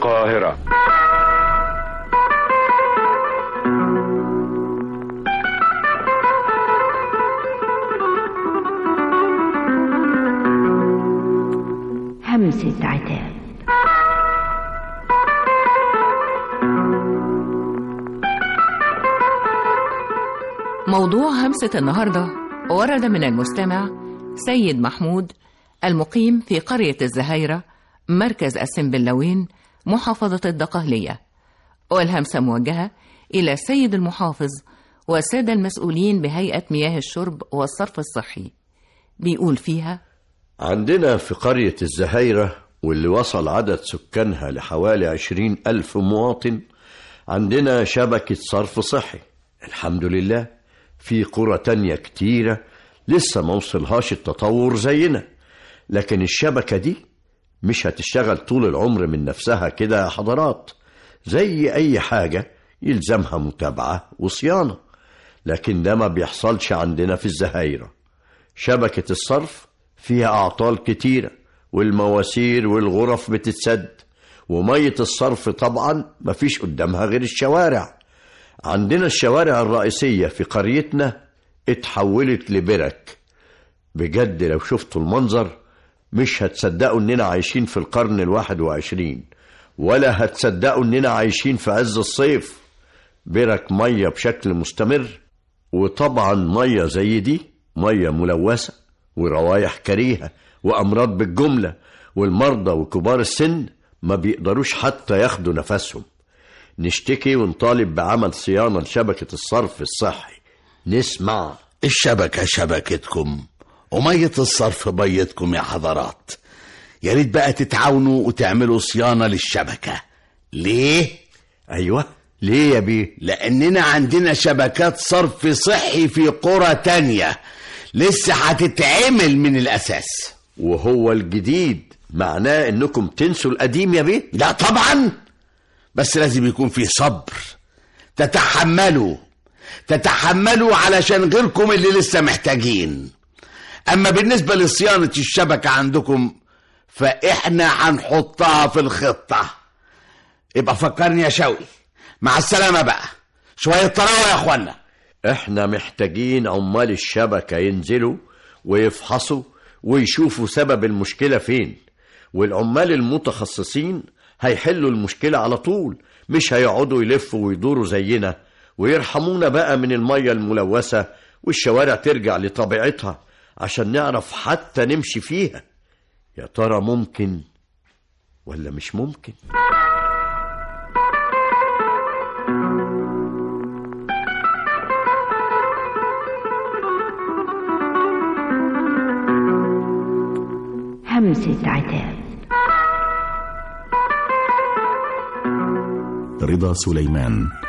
القاهرة همسة عتاب موضوع همسة النهاردة ورد من المستمع سيد محمود المقيم في قرية الزهايرة مركز السنبلاوين محافظة الدقهلية والهمسة موجهة إلى السيد المحافظ والسادة المسؤولين بهيئة مياه الشرب والصرف الصحي بيقول فيها عندنا في قرية الزهايرة واللي وصل عدد سكانها لحوالي عشرين ألف مواطن عندنا شبكة صرف صحي الحمد لله في قرى تانية كتيرة لسه ما وصلهاش التطور زينا لكن الشبكة دي مش هتشتغل طول العمر من نفسها كده يا حضرات زي أي حاجة يلزمها متابعة وصيانة لكن ده ما بيحصلش عندنا في الزهايرة شبكة الصرف فيها أعطال كتيرة والمواسير والغرف بتتسد ومية الصرف طبعا مفيش قدامها غير الشوارع عندنا الشوارع الرئيسية في قريتنا اتحولت لبرك بجد لو شفتوا المنظر مش هتصدقوا اننا عايشين في القرن الواحد وعشرين ولا هتصدقوا اننا عايشين في عز الصيف برك مية بشكل مستمر وطبعا مية زي دي مية ملوثة وروايح كريهة وأمراض بالجملة والمرضى وكبار السن ما بيقدروش حتى ياخدوا نفسهم نشتكي ونطالب بعمل صيانة لشبكة الصرف الصحي نسمع الشبكة شبكتكم ومية الصرف ميتكم يا حضرات يا ريت بقى تتعاونوا وتعملوا صيانة للشبكة ليه؟ أيوة ليه يا بيه؟ لأننا عندنا شبكات صرف صحي في قرى تانية لسه هتتعمل من الأساس وهو الجديد معناه انكم تنسوا القديم يا بيه؟ لا طبعا بس لازم يكون فيه صبر تتحملوا تتحملوا علشان غيركم اللي لسه محتاجين اما بالنسبه لصيانه الشبكه عندكم فاحنا هنحطها في الخطه يبقى فكرني يا شوقي مع السلامه بقى شويه طراوه يا اخوانا احنا محتاجين عمال الشبكة ينزلوا ويفحصوا ويشوفوا سبب المشكلة فين والعمال المتخصصين هيحلوا المشكلة على طول مش هيقعدوا يلفوا ويدوروا زينا ويرحمونا بقى من المية الملوثة والشوارع ترجع لطبيعتها عشان نعرف حتى نمشي فيها يا ترى ممكن ولا مش ممكن همسة عتاب رضا سليمان